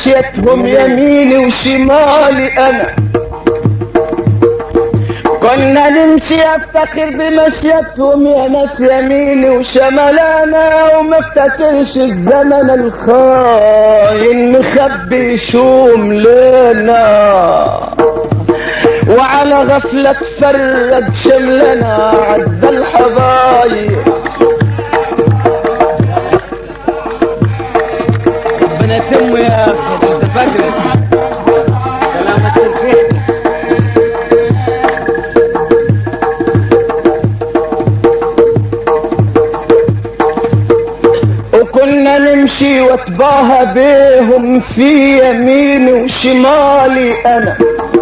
مشيتهم يميني وشمالي انا كنا نمشي افتخر بمشيتهم يا ناس يميني وشمالانا وما افتكرش الزمن الخاين مخبي شوم لنا وعلى غفلة تفرج شملنا عد الحبايب ربنا يتم يا اخي انت فاكر سلامة الخير وكنا نمشي واتباهى بيهم في يميني وشمالي انا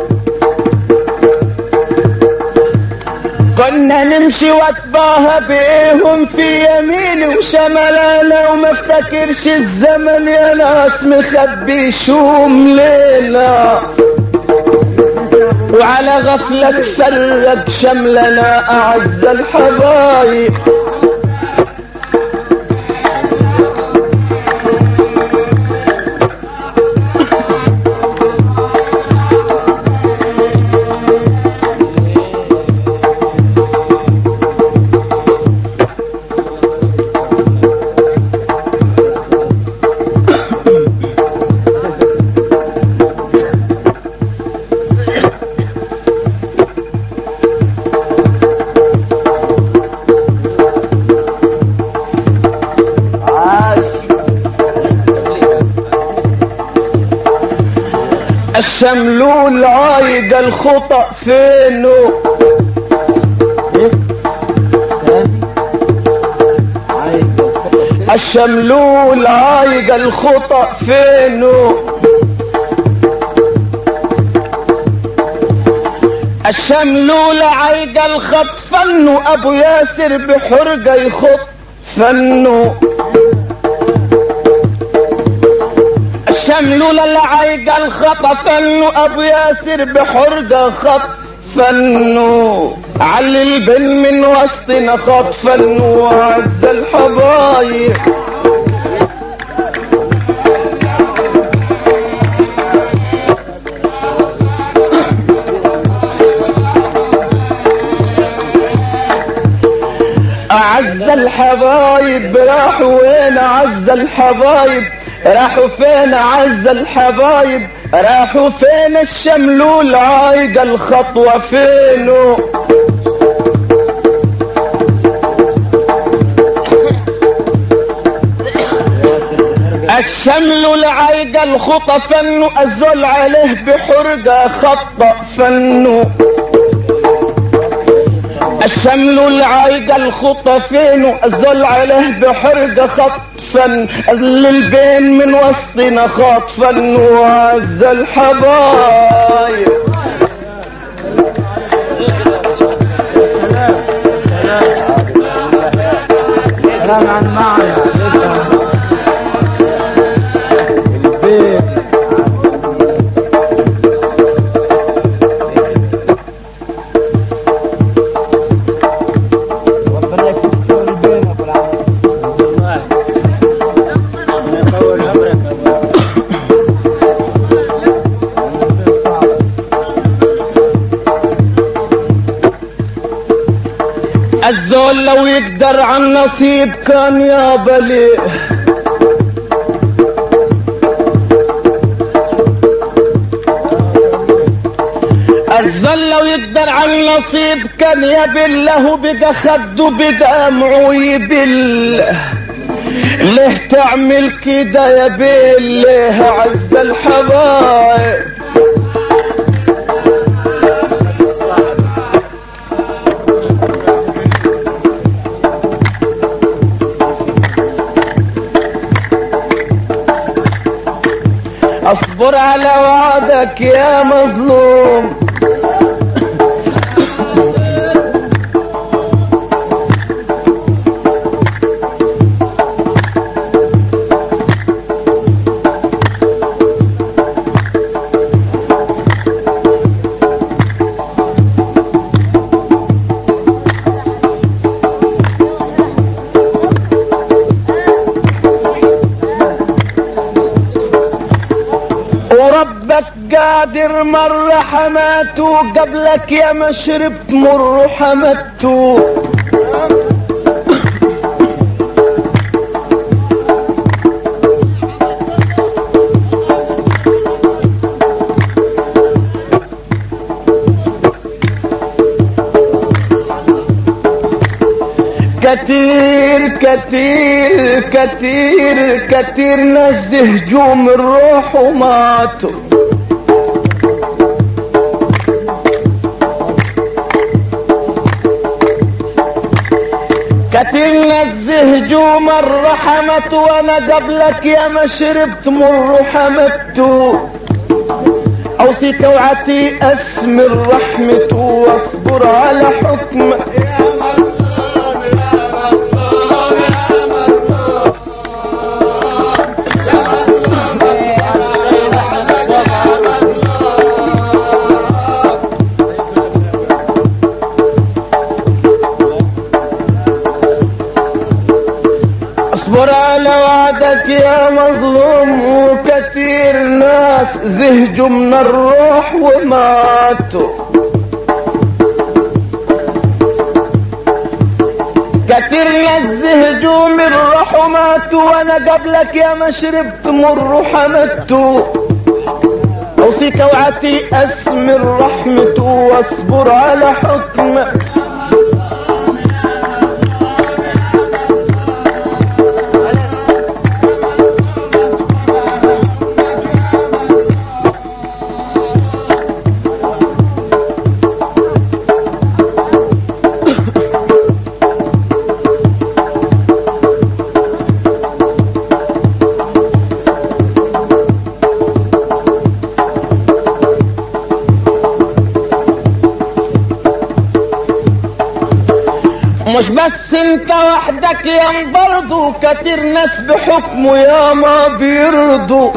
كنا نمشي واتباهى بيهم في يميني وشمالنا وما افتكرش الزمن يا ناس مخبي شوم ليلة وعلى غفلة تفرج شملنا أعز الحبايب الشملول عايد الخطأ فينه الشملول عايد الخطأ فينه الشملول عايد الخط فنه ابو ياسر بحرقة يخط فنه الشملول العيد الخط فنه ابو ياسر بحرقة خط فنه علي البن من وسطنا خط فنه وعز الحبايب أعز الحبايب راحوا وين أعز الحبايب راحوا فين أعز الحبايب راحوا فين الشملول عايد الخطوة فينه الشمل العيد الخطى فنه أزل عليه بحرقة خط فنه الشمل العايد الخطى فين أزل عليه بحرقة خطفا للبين من وسطنا خطفا وعز الحبايب كلام عن معنى البيت ربنا يكسر البين ابو العالمين والله ربنا يطول عمرك يا أبو. صعب. الزول لو يقدر عن نصيب كان يا بلي الزول لو يقدر عن نصيب كان يبله بقى خده بدمعه يبل ليه تعمل كده يا بله عز الحبايب اصبر على وعدك يا مظلوم وربك قادر مر حماته قبلك يا ما شربت مر حمدته كتير كتير كتير كتير ناس هجوم الروح وماتوا كتير ناس هجوم الرحمة وانا قبلك يا ما شربت مر حمدتو اوصيك وعتي اسمر رحمته واصبر على حكمك اصبر على وعدك يا مظلوم وكثير ناس زهجوا من الروح وماتوا كثير ناس زهجوا من الروح وماتوا وانا قبلك يا ما شربت مر حمدتوا اوصيك وعتي اسمر رحمته واصبر على حكمك مش بس انت وحدك يا برضو كتير ناس بحكمه يا ما بيرضوا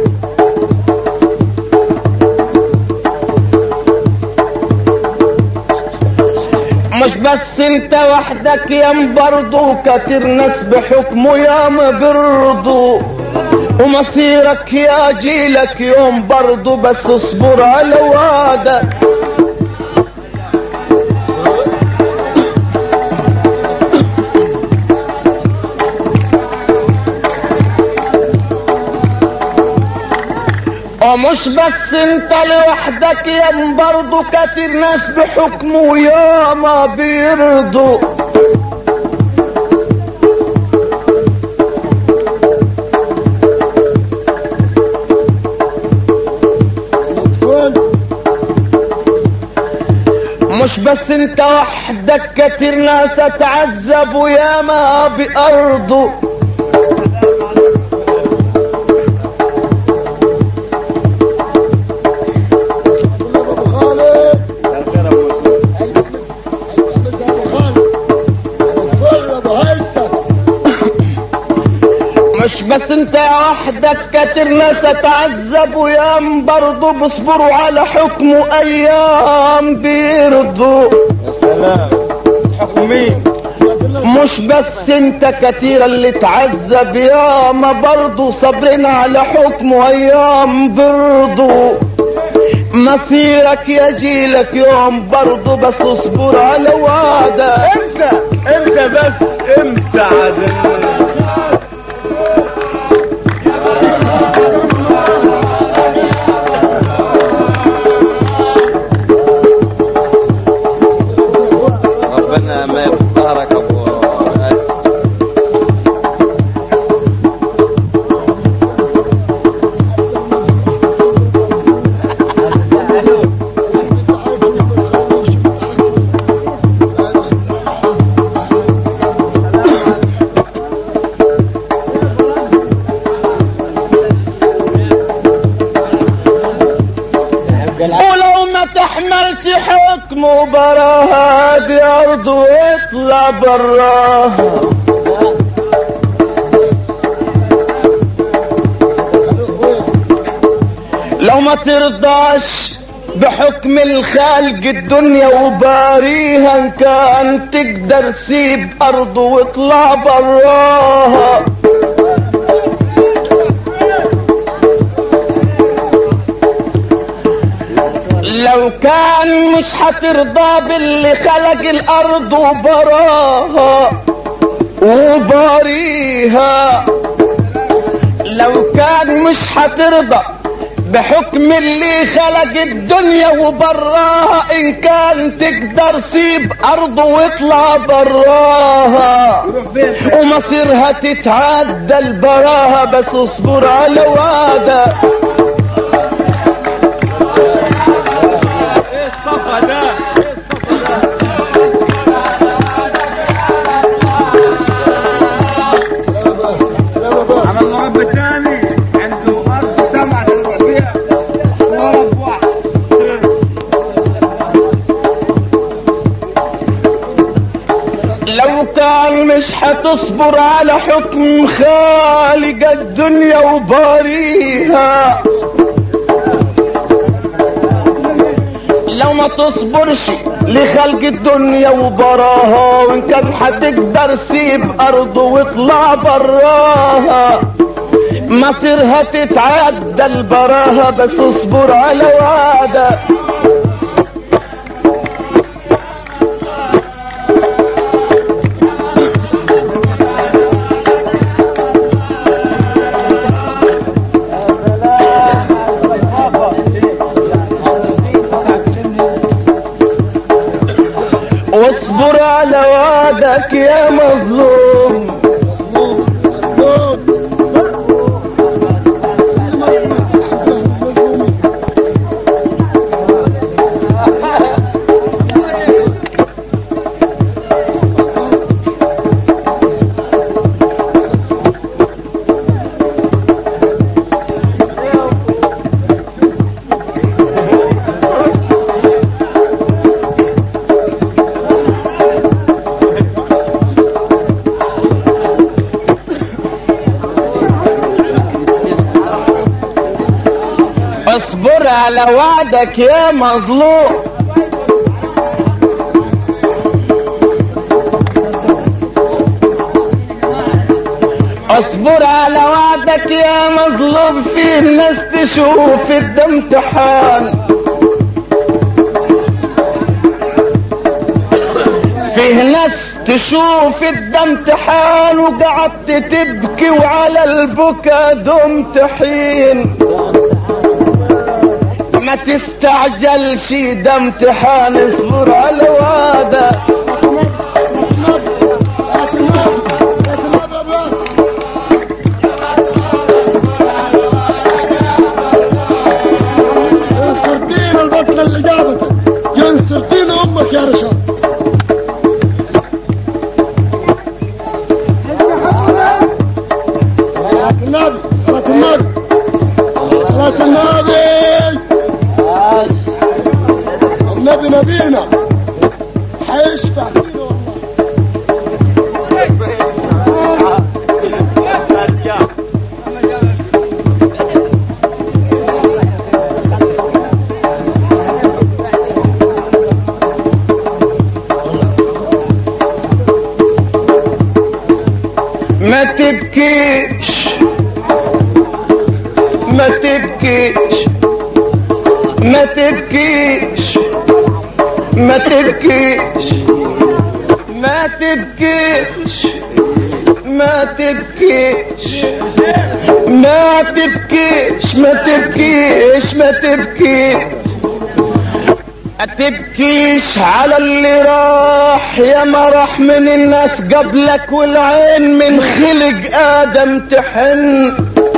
مش بس انت وحدك يا برضو كتير ناس بحكمه يا ما بيرضوا ومصيرك يا جيلك يوم برضو بس اصبر على وعدك ومش بس انت لوحدك يا برضو كتير ناس بحكمه يا ما بيرضوا مش بس انت وحدك كتير ناس اتعذبوا يا ما بأرضه ابو خالد بس ابو خالد الفل ابو هيثم مش بس انت وحدك كتير ناس اتعذبوا يام برضو بيصبروا على حكمه ايام بيرضوا يا سلام حكم مين مش بس انت كتير اللي تعذب ياما برضو صبرنا على حكمه ايام برضو مصيرك يجيلك يوم برضو بس اصبر على وعدك انت انت بس انت عادل ربنا ما يبارك ابو اسف ولو ما تحملش حكمه براها دي ارضه يطلع براها لو ما ترضاش بحكم الخالق الدنيا وباريها ان كان تقدر سيب ارضه واطلع براها لو كان مش هترضى باللي خلق الارض وبراها وباريها لو كان مش هترضى بحكم اللي خلق الدنيا وبراها ان كان تقدر سيب ارضه واطلع براها ومصيرها تتعدى البراها بس اصبر على وعده ايه الصفا ده ايه الصفا ده سلام باش سلام باش عمل مربى تاني عنده ارض سمع تروح فيها مرب واحد لو كان مش هتصبر على حكم خالق الدنيا وباريها لو ما تصبرش لخلق الدنيا وبراها وان كان هتقدر سيب ارضه واطلع براها مصيرها تتعدى البراها بس اصبر على وعده واصبر على وعدك يا مظلوم مظلوم مظلوم اصبر على وعدك يا مظلوم اصبر على وعدك يا مظلوم في الناس تشوف الدم امتحان فيه ناس تشوف الدم امتحان وقعدت تبكي وعلى البكا دمت حين ما تستعجلش ده امتحان اصبر على وعدك ينصر دين البطل اللي جابته ينصر دين امك يا رشاد صلاة النبي صلاة النبي صلاة النبي النبي نبينا حيشفع فينا والله ما تبكيش ما تبكيش ما تبكيش ما تبكيش ما تبكيش ما تبكيش ما تبكيش ما تبكيش ما تبكيش تبكيش على اللي راح يا ما راح من الناس قبلك والعين من خلق ادم تحن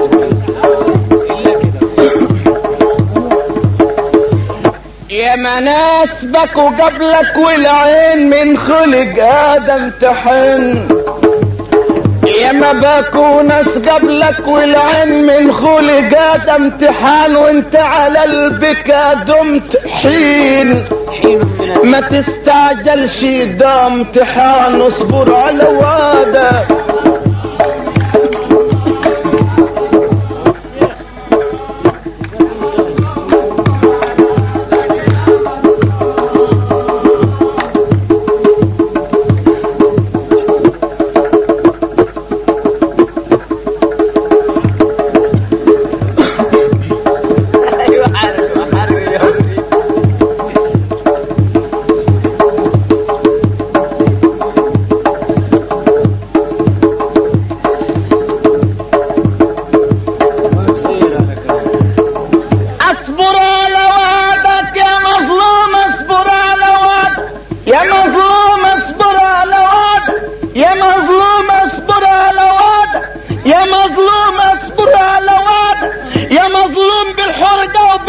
يا ما ناس بكوا قبلك والعين من خلق ادم تحن يا ما بكوا ناس قبلك والعين من خلق ادم امتحان وانت على البكا دمت حين ما تستعجلش ده امتحان اصبر على وعدك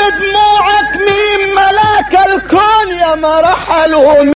بدموعك مين ملاك الكون يا ما رحلوا